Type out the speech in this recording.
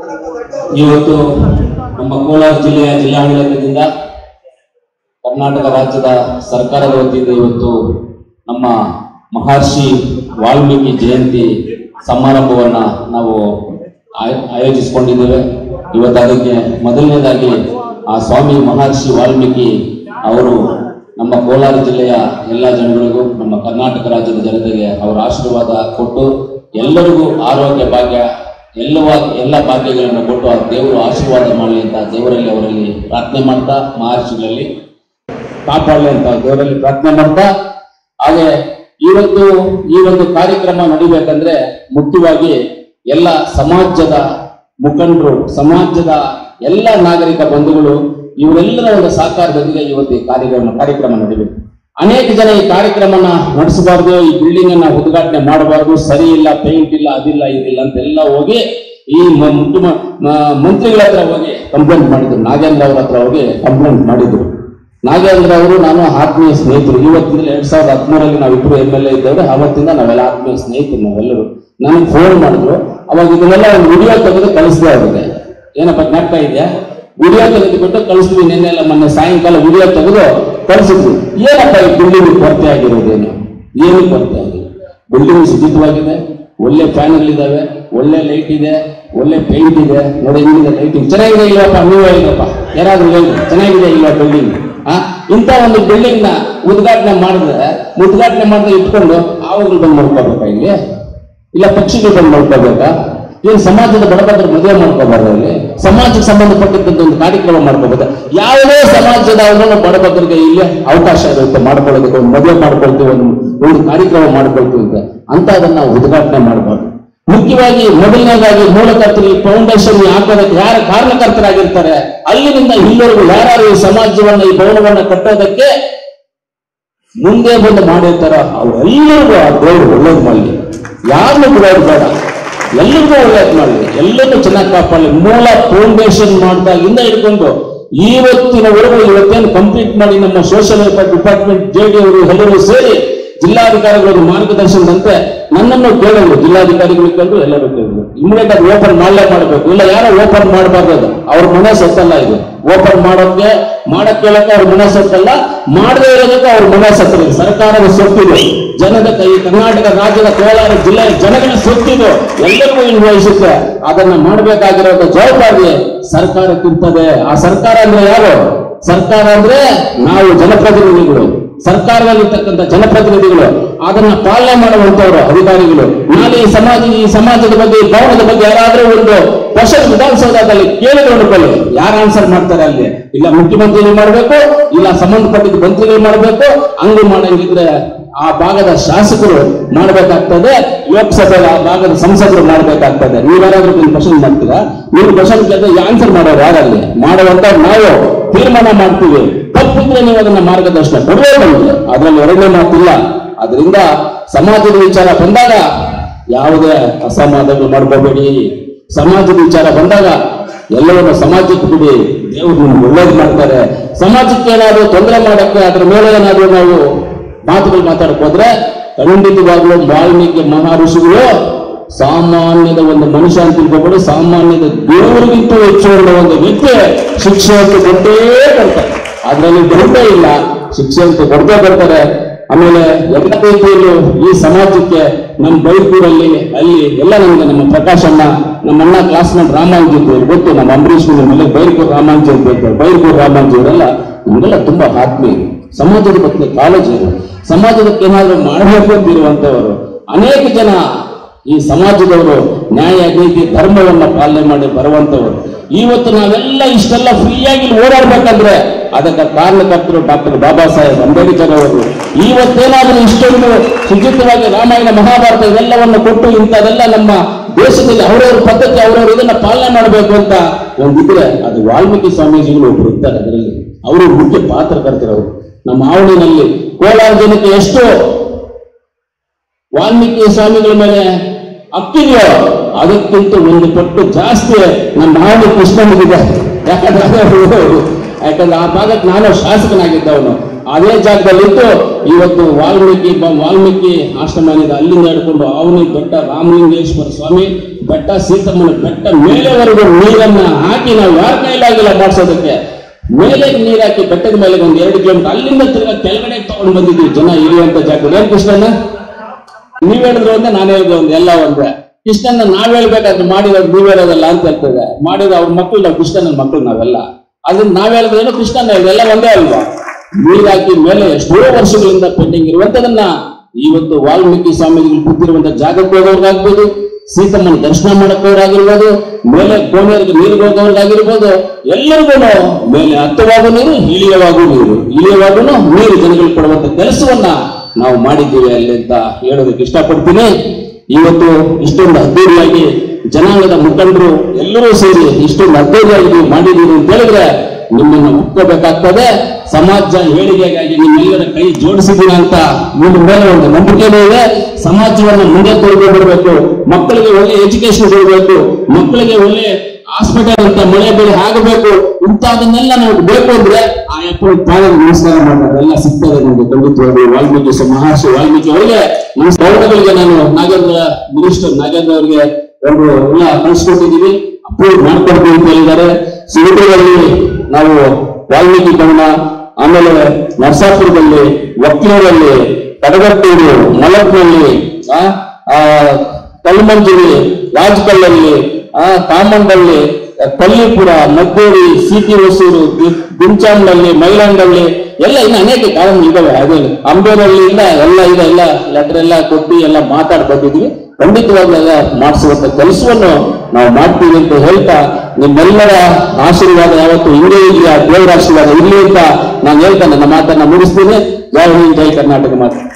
ಇವತ್ತು ನಮ್ಮ ಕೋಲಾರ ಜಿಲ್ಲೆಯ ಜಿಲ್ಲಾಡಳಿತದಿಂದ ಕರ್ನಾಟಕ ರಾಜ್ಯದ ಸರ್ಕಾರದ ವತಿಯಿಂದ ಇವತ್ತು ನಮ್ಮ ಮಹರ್ಷಿ ವಾಲ್ಮೀಕಿ ಜಯಂತಿ ಸಮಾರಂಭವನ್ನ ನಾವು ಆಯ್- ಆಯೋಜಿಸಿಕೊಂಡಿದ್ದೇವೆ ಇವತ್ತು ಅದಕ್ಕೆ ಮೊದಲನೇದಾಗಿ ಆ ಸ್ವಾಮಿ ಮಹರ್ಷಿ ವಾಲ್ಮೀಕಿ ಅವರು ನಮ್ಮ ಕೋಲಾರ ಜಿಲ್ಲೆಯ ಎಲ್ಲ ಜನಗಳಿಗೂ ನಮ್ಮ ಕರ್ನಾಟಕ ರಾಜ್ಯದ ಜನತೆಗೆ ಅವರ ಆಶೀರ್ವಾದ ಕೊಟ್ಟು ಎಲ್ಲರಿಗೂ ಆರೋಗ್ಯ ಭಾಗ್ಯ ಎಲ್ಲವ ಎಲ್ಲ ಭಾಗ್ಯಗಳನ್ನು ಕೊಟ್ಟು ಆ ದೇವರು ಆಶೀರ್ವಾದ ಮಾಡಲಿ ಅಂತ ದೇವರಲ್ಲಿ ಅವರಲ್ಲಿ ಪ್ರಾರ್ಥನೆ ಮಾಡ್ತಾ ಮಹರ್ಷಿಗಳಲ್ಲಿ ಕಾಪಾಡಲಿ ಅಂತ ದೇವರಲ್ಲಿ ಪ್ರಾರ್ಥನೆ ಮಾಡ್ತಾ ಹಾಗೆ ಇವತ್ತು ಈ ಒಂದು ಕಾರ್ಯಕ್ರಮ ನಡಿಬೇಕಂದ್ರೆ ಮುಖ್ಯವಾಗಿ ಎಲ್ಲ ಸಮಾಜದ ಮುಖಂಡರು ಸಮಾಜದ ಎಲ್ಲ ನಾಗರಿಕ ಬಂಧುಗಳು ಇವರೆಲ್ಲರ ಒಂದು ಸಹಕಾರದೊಂದಿಗೆ ಇವತ್ತು ಈ ಕಾರ್ಯಕ್ರಮ ಕಾರ್ಯಕ್ರಮ ನಡಿಬೇಕು ಅನೇಕ ಜನ ಈ ಕಾರ್ಯಕ್ರಮನ ನಡೆಸಬಾರ್ದು ಈ ಬಿಲ್ಡಿಂಗ್ ಅನ್ನ ಉದ್ಘಾಟನೆ ಮಾಡಬಾರ್ದು ಸರಿ ಇಲ್ಲ ಪೇಂಟ್ ಇಲ್ಲ ಅದಿಲ್ಲ ಇದಿಲ್ಲ ಅಂತೆಲ್ಲ ಹೋಗಿ ಈ ಮ- ಮುಖ್ಯ ಮ- ಮ- ಮಂತ್ರಿಗಳ ಹತ್ರ ಹೋಗಿ ಕಂಪ್ಲೇಂಟ್ ಮಾಡಿದ್ರು ನಾಗೇಂದ್ರ ಅವ್ರ ಹತ್ರ ಹೋಗಿ ಕಂಪ್ಲೇಂಟ್ ಮಾಡಿದ್ರು ನಾಗೇಂದ್ರ ಅವರು ನಾನು ಆತ್ಮೀಯ ಸ್ನೇಹಿತರು ಇವತ್ತಿಂದ ಎರಡ್ ಸಾವಿರದ ಹದಿಮೂರಲ್ಲಿ ನಾವಿಬ್ರು ಎಂ ಎಲ್ ಎ ಇದ್ದವ್ರೆ ಅವತ್ತಿಂದ ನಾವೆಲ್ಲ ಆತ್ಮೀಯ ಸ್ನೇಹಿತರು ನಾವೆಲ್ಲರೂ ನನಗೆ ಫೋನ್ ಮಾಡಿದ್ರು ಅವಾಗ ಇದನ್ನೆಲ್ಲ ಒಂದು ವಿಡಿಯೋ ತೆಗೆದು ಕಳಿಸ್ದೆ ಅವ್ರಿಗೆ ಏನಪ್ಪ ಜ್ಞಾಪಕ ಇದೆಯಾ ವಿಡಿಯೋ ತೆಗೆದು ಕೊಟ್ಟು ಕಳಿಸ್ತೀವಿ ನಿನ್ನೆ ಎಲ್ಲ ಮೊನ್ನೆ ಸಾಯಂಕಾಲ ವಿಡಿಯೋ ತೆಗೆದು ಕಳಿಸಿದ್ವಿ ಏನಪ್ಪ ಈ ಬಿಲ್ಡಿಂಗ್ ಕೊರತೆ ಆಗಿರೋದೇನು ಏನು ಕೊರತೆ ಆಗಿದೆ ಬಿಲ್ಡಿಂಗ್ ಶುಚಿತ್ವವಾಗಿದೆ ಒಳ್ಳೆ ಫ್ಯಾನ್ಗಳಿದ್ದಾವೆ ಒಳ್ಳೆ ಲೈಟ್ ಇದೆ ಒಳ್ಳೆ ಪೇಂಟ್ ಇದೆ ನೋಡಿ ಹೆಂಗಿದೆ ಲೈಟಿಂಗ್ ಚೆನ್ನಾಗಿದೆ ಇಲ್ಲಪ್ಪ ನೀವು ಹೇಳಿದಪ್ಪ ಯಾರಾದ್ರೂ ಹೇಳಿ ಚೆನ್ನಾಗಿದೆ ಇಲ್ವಾ ಬಿಲ್ಡಿಂಗ್ ಆ ಇಂಥ ಒಂದು ಬಿಲ್ಡಿಂಗ್ ನ ಉದ್ಘಾಟನೆ ಮಾಡಿದ್ರೆ ಉದ್ಘಾಟನೆ ಮಾಡಿದ್ರೆ ಇಟ್ಕೊಂಡು ಆವುಗಳು ಬಂದು ಮಾಡ್ಕೋಬೇಕಾ ಇಲ್ಲಿ ಇಲ್ಲ ಪಕ್ಷಿಗಳು ಬಂದು ಮಾಡ್ಕೋಬೇಕಾ ಏನ್ ಸಮಾಜದ ಬಡಬಗ್ಗರು ಮದುವೆ ಮಾಡ್ಕೋಬಾರ್ದು ಅಲ್ಲಿ ಸಮಾಜಕ್ಕೆ ಸಂಬಂಧಪಟ್ಟಿದ್ದಂತ ಒಂದು ಕಾರ್ಯಕ್ರಮ ಮಾಡ್ಕೋಬಹುದು ಯಾವುದೇ ಸಮಾಜದ ಬಡಬಗ್ಗರಿಗೆ ಇಲ್ಲಿ ಅವಕಾಶ ಇರುತ್ತೆ ಮಾಡ್ಕೊಳ್ಳೋದಕ್ಕೆ ಒಂದು ಮದುವೆ ಮಾಡ್ಕೊಳ್ತೀವಿ ಒಂದು ಒಂದು ಕಾರ್ಯಕ್ರಮ ಮಾಡ್ಕೊಳ್ತೀವಿ ಅಂತ ಅಂತ ಅದನ್ನ ನಾವು ಉದ್ಘಾಟನೆ ಮಾಡಬಾರ್ದು ಮುಖ್ಯವಾಗಿ ಮೊದಲನೇದಾಗಿ ಮೂಲಕರ್ತರು ಈ ಫೌಂಡೇಶನ್ ಹಾಕೋದಕ್ಕೆ ಯಾರು ಕಾರಣಕರ್ತರಾಗಿರ್ತಾರೆ ಅಲ್ಲಿನಿಂದ ಇಲ್ಲಿವರೆಗೂ ಯಾರು ಈ ಸಮಾಜವನ್ನ ಈ ಭವನವನ್ನ ಕಟ್ಟೋದಕ್ಕೆ ಮುಂದೆ ಬಂದು ಮಾಡಿರ್ತಾರ ಅವರೆಲ್ಲರಿಗೂ ಆ ದೇವರು ಒಳ್ಳೇದು ಮಾಡಲಿ ಯಾರನ್ನೂ ಬಿಡೋದು ಬೇಡ ಎಲ್ಲರಿಗೂ ಒಳ್ಳೇದು ಮಾಡಲಿ ಎಲ್ಲರನ್ನೂ ಚೆನ್ನಾಗಿ ಕಾಪಾಡಲಿ ಮೂಲ ಫೌಂಡೇಶನ್ ಮಾಡ್ದಾಗಿಂದ ಹಿಡ್ಕೊಂಡು ಇವತ್ತಿನವರೆಗೂ ಇವತ್ತೇನು ಕಂಪ್ಲೀಟ್ ಮಾಡಿ ನಮ್ಮ social welfare department J D ಅವರು ಎಲ್ಲರೂ ಸೇರಿ ಜಿಲ್ಲಾಧಿಕಾರಿಗಳ ಮಾರ್ಗದರ್ಶನದಂತೆ ನನ್ನನ್ನು ಕೇಳಿದ್ರು ಜಿಲ್ಲಾಧಿಕಾರಿಗಳು ಕೇಳಿದ್ರು ಎಲ್ಲರೂ ಕೇಳಿದ್ರು ಇಮಿಡಿಯೇಟ್ ಆಗಿ ಓಪನ್ ಮಾಡಲೇ ಮಾಡಬೇಕು ಇಲ್ಲ ಯಾರೋ ಓಪನ್ ಮಾಡಬಾರ್ದು ಅದು ಅವ್ರ ಮನೆ ಸತ್ತಲ್ಲ ಇದು ಓಪನ್ ಮಾಡೋಕೆ ಮಾಡಕ್ ಕೇಳಕ್ಕೆ ಅವ್ರ ಮನೆ ಸತ್ತಲ್ಲ ಮಾಡದೇ ಇರೋದಕ್ಕೆ ಅವ್ರ ಮನೆ ಸತ್ತಿದೆ ಸರ್ಕಾರದ ಸೊತ್ತಿದೆ ಜನದ ಕೈ ಕರ್ನಾಟಕ ರಾಜ್ಯದ ಕೋಲಾರ ಜಿಲ್ಲೆಯ ಜನಗಳ ಸೊತ್ತಿದು ಎಲ್ಲರಿಗೂ ಇನ್ವಯಿಸುತ್ತೆ ಅದನ್ನ ಮಾಡಬೇಕಾಗಿರೋ ಜವಾಬ್ದಾರಿ ಸರ್ಕಾರಕ್ಕಿರ್ತದೆ ಆ ಸರ್ಕಾರ ಅಂದ್ರೆ ಯಾರು ಸರ್ಕಾರ ಅಂದ್ರೆ ನಾವು ಜನಪ್ರತಿನಿಧಿಗಳು ಸರ್ಕಾರದಲ್ಲಿರ್ತಕ್ಕಂಥ ಜನಪ್ರತಿನಿಧಿಗಳು ಅದನ್ನ ಪಾಲನೆ ಮಾಡುವಂತವರು ಅಧಿಕಾರಿಗಳು ನಾಳೆ ಈ ಸಮಾಜ ಈ ಸಮಾಜದ ಬಗ್ಗೆ ಈ ಭವನದ ಬಗ್ಗೆ ಯಾರಾದ್ರೂ ಒಂದು ಕ್ವಶನ್ ವಿಧಾನಸೌಧದಲ್ಲಿ ಕೇಳಿದ್ರು ಅನ್ಕೊಳ್ಳಿ ಯಾರು ಆನ್ಸರ್ ಮಾಡ್ತಾರೆ ಅಲ್ಲಿ ಇಲ್ಲ ಮುಖ್ಯಮಂತ್ರಿಗಳು ಮಾಡಬೇಕು ಇಲ್ಲ ಸಂಬಂಧಪಟ್ಟಿದ್ದ ಮಂತ್ರಿಗಳು ಮಾಡಬೇಕು ಹಂಗು ಮಾಡಂಗಿದ್ರೆ ಆ ಭಾಗದ ಶಾಸಕರು ಮಾಡಬೇಕಾಗ್ತದೆ ಲೋಕಸಭೆಯಲ್ಲಿ ಆ ಭಾಗದ ಸಂಸದರು ಮಾಡಬೇಕಾಗ್ತದೆ ನೀವ್ಯಾರಾದ್ರೂ ಒಂದು ಕ್ವಶನ್ ಮಾಡ್ತೀರಾ ನೀವು ಕ್ವಶನ್ ಕೇಳಿದ್ರೆ ಆನ್ಸರ್ ಮಾಡೋರು ಯಾರಲ್ಲಿ ಮಾಡುವಂತ ನಾವು ತೀರ್ಮಾನ ಮಾಡ್ತೀವಿ ತಪ್ಪಿದ್ರೆ ನೀವು ಅದನ್ನ ಮಾರ್ಗದರ್ಶನ ಕೊಡಬೇಕಂದ್ರೆ ಅದರಲ್ಲಿ ಎರಡನೇ ಮಾತಿಲ್ಲ ಅದರಿಂದ ಸಮಾಜದ ವಿಚಾರ ಬಂದಾಗ ಯಾವುದೇ ಅಸಮಾಧಾನ ಮಾಡ್ಕೋಬೇಡಿ ಸಮಾಜದ ವಿಚಾರ ಬಂದಾಗ ಎಲ್ಲವನ್ನು ಸಮಾಜಕ್ಕೆ ಬಿಡಿ ದೇವರು ನಿಮ್ಗೆ ಒಳ್ಳೇದು ಮಾಡ್ತಾರೆ ಸಮಾಜಕ್ಕೆ ಏನಾದ್ರು ತೊಂದರೆ ಮಾಡಕ್ಕೆ ಅದ್ರ ಮೇಲೆ ಏನಾದ್ರು ನಾವು ಮಾತುಗಳು ಮಾತಾಡಕ್ ಹೋದ್ರೆ ಖಂಡಿತವಾಗ್ಲೂ ವಾಲ್ಮೀಕಿ ಮಹರ್ಷಿಗಳು ಸಾಮಾನ್ಯದ ಒಂದು ಮನುಷ್ಯ ಅಂತ ತಿಳ್ಕೊಬೇಡಿ ಸಾಮಾನ್ಯದ ದೇವರಿಗಿಂತ ಹೆಚ್ಚು ಉಳ್ಳ ಒಂದು ವ್ಯಕ್ತಿ ಶಿಕ್ಷೆ ಅಂತ ಕೊಟ್ಟೇ ಬರ್ತಾರೆ ಅದ್ರಲ್ಲಿ ಡೌಟೇ ಇಲ್ಲ ಶಿಕ್ಷೆ ಅಂತ ಕೊಡ್ತೇ ಬರ್ತಾರೆ ಆಮೇಲೆ ಎಲ್ಲ ರೀತಿಯಲ್ಲೂ ಈ ಸಮಾಜಕ್ಕೆ ನಮ್ಮ ಬೈರ್ಪುರಲ್ಲಿ ಅಲ್ಲಿ ಎಲ್ಲ ನಮಗೆ ನಮ್ಮ ಪ್ರಕಾಶಣ್ಣ ನಮ್ಮ ಅಣ್ಣ ಕ್ಲಾಸ್ಮೇಟ್ ರಾಮಾಂಜಿ ಅಂತ ಹೇಳಿ ಗೊತ್ತು ನಮ್ಮ ಅಂಬರೀಷ್ ಮೇಲೆ ಬೈರ್ಪುರ್ ರಾಮಾಂಜಿ ಅಂತ ಹೇಳ್ತಾರೆ ಬೈರ್ಪುರ್ ರಾಮಾಂಜಿ ಅವರೆಲ್ಲ ನಮಗೆಲ್ಲ ತುಂಬಾ ಆತ್ಮೀಯರು ಸಮಾಜದ ಬಗ್ಗೆ ಕಾಳಜಿ ಇದೆ. ಸಮಾಜದಕ್ಕೆ ಏನಾದ್ರು ಮಾಡಬೇಕು ಅಂತಿರುವಂತವರು ಅನೇಕ ಜನ ಈ ಸಮಾಜದವರು ನ್ಯಾಯ ನೀತಿ ಧರ್ಮವನ್ನ ಪಾಲನೆ ಮಾಡಿ ಬರುವಂತವರು ಇವತ್ತು ನಾವೆಲ್ಲ ಇಷ್ಟೆಲ್ಲ ಫ್ರೀಯಾಗಿ ಇಲ್ಲಿ ಓಡಾಡ್ಬೇಕಂದ್ರೆ ಅದಕ್ಕೆ ಕಾರಣಕರ್ತರು ಡಾಕ್ಟರ್ ಬಾಬಾ ಸಾಹೇಬ್ ಅಂಬೇಡ್ಕರ್ ಅವರು ಇವತ್ತೇನಾದ್ರೂ ಇಷ್ಟೊಂದು ಶುಚಿತ್ವವಾಗಿ ರಾಮಾಯಣ ಮಹಾಭಾರತ ಇವೆಲ್ಲವನ್ನು ಕೊಟ್ಟು ಇಂಥದೆಲ್ಲ ನಮ್ಮ ದೇಶದಲ್ಲಿ ಅವರವ್ರ ಪದ್ಧತಿ ಅವರವ್ರು ಇದನ್ನ ಪಾಲನೆ ಮಾಡಬೇಕು ಅಂತ ಒಂದಿದ್ರೆ ಅದು ವಾಲ್ಮೀಕಿ ಸ್ವಾಮೀಜಿಗಳು ಒಬ್ರು ಇರ್ತಾರೆ ಅದರಲ್ಲಿ ಅವರು ಮುಖ್ಯ ಪಾತ್ರಕರ್ತರವರು ನಮ್ಮ ಆವಣಿನಲ್ಲಿ ಕೋಲಾರ ಜನಕ್ಕೆ ಎಷ್ಟು ವಾಲ್ಮೀಕಿ ಸ್ವಾಮಿಗಳ ಮೇಲೆ ಹಕ್ಕಿದೆಯೋ ಅದಕ್ಕಿಂತ ಒಂದು ಪಟ್ಟು ಜಾಸ್ತಿ ನಮ್ಮ ಆವಣಿ ಕೃಷ್ಣನಿಗಿದೆ ಯಾಕಂದ್ರೆ ಅದು- ಯಾಕಂದ್ರೆ ಆ ಭಾಗಕ್ಕೆ ನಾನು ಶಾಸಕನಾಗಿದ್ದವನು ಅದೇ ಜಾಗದಲ್ಲಿದ್ದು ಇವತ್ತು ವಾಲ್ಮೀಕಿ ಬ- ವಾಲ್ಮೀಕಿ ಆಶ್ರಮ ಏನಿದೆ ಅಲ್ಲಿಂದ ಹಿಡ್ಕೊಂಡು ಅವನಿ ಬೆಟ್ಟ ರಾಮಲಿಂಗೇಶ್ವರ ಸ್ವಾಮಿ ಬೆಟ್ಟ ಸೀತಮ್ಮನ ಬೆಟ್ಟ ಮೇಲೆವರೆಗೂ ನೀರನ್ನ ಹಾಕಿ ನಾವು ಯಾರ ಕೈಲಾಗಿಲ್ಲ ಮಾಡಿಸೋದಕ್ಕೆ ಮೇಲೆ ನೀರ್ ಹಾಕಿ ಬೆಟ್ಟದ ಮೇಲೆ ಒಂದು ಎರಡು ಕಿಲೋಮೀಟರ್ ಅಲ್ಲಿಂದ ತಿರ್ಗಾ ಕೆಳಗಡೆ ತಗೊಂಡು ಬಂದಿದ್ವಿ ಜನ ಇಳಿಯುವಂತ ಜಾಗದಲ್ಲಿ ಏನ್ ಕೃಷ್ಣಣ್ಣ ನೀವ್ ಹೇಳಿದ್ರು ಒಂದೇ ನಾನು ಹೇಳಿದ್ರು ಒಂದೇ ಎಲ್ಲ ಒಂದೇ ಕೃಷ್ಣನ ನಾವ್ ಹೇಳ್ಬೇಕಾದ್ರೆ ಮಾಡಿರೋದು ನೀವ್ ಹೇಳೋದಲ್ಲ ಅಂತ ಹೇಳ್ತದೆ ಮಾಡಿರೋ ಅವ್ರ ಮಕ್ಕಳು ನಾವು ಕೃಷ್ಣನ ಮಕ್ಕಳು ನಾವೆಲ್ಲ ಅದನ್ನ ನಾವ್ ಹೇಳಿದ್ರೇನು ಕೃಷ್ಣನ ಎಲ್ಲ ಒಂದೇ ಅಲ್ವಾ ನೀರ್ ಹಾಕಿ ಮೇಲೆ ಎಷ್ಟೋ ವರ್ಷಗಳಿಂದ ಪೆಂಡಿಂಗ್ ಇರುವಂತದನ್ನ ಇವತ್ತು ವಾಲ್ಮೀಕಿ ಸ್ವಾಮೀಜಿಗಳು ಕೂತಿರುವಂತ ಜಾಗಕ್ಕೆ ಹೋಗೋರ್ಗಾಗ್ಬೋದು ಸೀತಮ್ಮನ ದರ್ಶನ ಮಾಡಕ್ಕೋರಾಗಿರ್ಬೋದು ಮೇಲೆ ಕೋಣೆಯರಿಗೆ ನೀರಿಗೆ ಹೋಗೋರ್ಗಾಗಿರ್ಬೋದು ಎಲ್ಲರಿಗೂ ಮೇಲೆ ಹತ್ತವಾಗೂ ನೀರು ಇಳಿಯವಾಗೂ ನೀರು ಇಳಿಯವಾಗೂ ನೀರು ಜನಗಳಿಗೆ ಕೊಡುವಂತ ಕೆಲಸವನ್ನ ನಾವು ಮಾಡಿದ್ದೀವಿ ಅಲ್ಲಿ ಅಂತ ಹೇಳೋದಕ್ಕೆ ಇಷ್ಟಪಡ್ತೀನಿ ಇವತ್ತು ಇಷ್ಟೊಂದು ಅದ್ದೂರಿಯಾಗಿ ಜನಾಂಗದ ಮುಖಂಡರು ಎಲ್ಲರೂ ಸೇರಿ ಇಷ್ಟೊಂದು ಅದ್ದೂರಿಯಾಗಿ ನೀವು ಮಾಡಿದ್ದೀರಿ ಅಂತ ಹೇಳಿದ್ರೆ ನಿಮ್ಮನ್ನು ಒಪ್ಕೋಬೇಕಾಗ್ತದೆ ಸಮಾಜ ಏಳಿಗೆಗಾಗಿ ನಿಮ್ಮೆಲ್ಲರ ಕೈ ಜೋಡಿಸಿದ್ದೀರ ಅಂತ ನಿಮ್ಮ ಮೇಲೆ ಒಂದು ನಂಬಿಕೆನೂ ಇದೆ ಸಮಾಜವನ್ನು ಮುಂದೆ ತೊಗೊಂಡ್ಬರ್ಬೇಕು ಮಕ್ಕಳಿಗೆ ಒಳ್ಳೆ ಎಜುಕೇಶನ್ ಕೊಡಬೇಕು ಮಕ್ಕಳಿಗೆ ಒಳ್ಳೆ ಹಾಸ್ಪಿಟಲ್ ಅಂತ ಮಳೆ ಬೆಳೆ ಆಗಬೇಕು ಇಂಥದನ್ನೆಲ್ಲ ನಮಗೆ ಬೇಕು ಅಂದ್ರೆ ಆ ಅಪ್ಪನ ಪಾದ ನಮಸ್ಕಾರ ಮಾಡ್ತಾರೆ ಎಲ್ಲ ಸಿಗ್ತದೆ ನಮಗೆ ಖಂಡಿತವಾಗಿ ವಾಲ್ಮೀಕಿ ಸ- ಮಹರ್ಷಿ ವಾಲ್ಮೀಕಿ ಅವರಿಗೆ ನಮ್ಮ ಗೌರವಗಳಿಗೆ ನಾನು ನಾಗೇಂದ್ರ ಮಿನಿಸ್ಟರ್ ನಾಗೇಂದ್ರ ಅವರಿಗೆ ಒಂದು ಎಲ್ಲ ಕಳಿಸ್ಕೊಟ್ಟಿದ್ದೀವಿ ಅಪ್ರೂವ್ ಮಾಡ್ಕೊಡ್ತೀವಿ ಅಂತ ಹೇಳಿದ್ದಾರೆ ಸಿರಿಪುರದಲ್ಲಿ ನಾವು ವಾಲ್ಮೀಕಿ ಭವನ ಆಮೇಲೆ ನರಸಾಪುರದಲ್ಲಿ ವಕ್ಲೂರಲ್ಲಿ ಕಡಗಟ್ಟೂರು ಮಲಕ್ನಲ್ಲಿ ಆ, ಆ, ಕಲ್ಮಂಜಲಿ ರಾಜಕಲ್ಲಲ್ಲಿ ಆ, ಕಾಮಂಡಲ್ಲಿ ಕಲ್ಲಿಪುರ ಮದ್ದೂರಿ ಸಿಟಿ ಹೊಸೂರು ಗುಂಚಾಂಡಲ್ಲಿ ಮೈಲಾಂಡಲ್ಲಿ ಎಲ್ಲ ಇನ್ನು ಅನೇಕ ಕಾರಣ ಇದಾವೆ ಅದೇ ಅಂಬೇರಲ್ಲಿ ಇಲ್ಲ ಎಲ್ಲ ಇದೆ ಎಲ್ಲ ಲೆಟರ್ ಎಲ್ಲ ಕೊಟ್ಟು ಎಲ್ಲ ಮಾತಾಡ್ ಬಂದಿದ್ವಿ ಖಂಡಿತವಾಗ್ಲೂ ಎಲ್ಲ ಮಾಡಿಸುವಂತ ಕೆಲಸವನ್ನು ನಾವು ಮಾಡ್ತೀವಿ ಅಂತ ಹೇಳ್ತಾ ನಿಮ್ಮೆಲ್ಲರ ಆಶೀರ್ವಾದ ಯಾವತ್ತು ಹಿಂಗೆ ಇರಲಿ ಆ ದೇವರ ಆಶೀರ್ವಾದ ಇರ್ಲಿ ಅಂತ ನಾನು ಹೇಳ್ತಾ ನನ್ನ ಮಾತನ್ನ ಮುಗಿಸ್ತೀನಿ ಜೈ ಹಿಂದ್ ಜೈ ಕರ್ನಾಟಕ ಮಾತು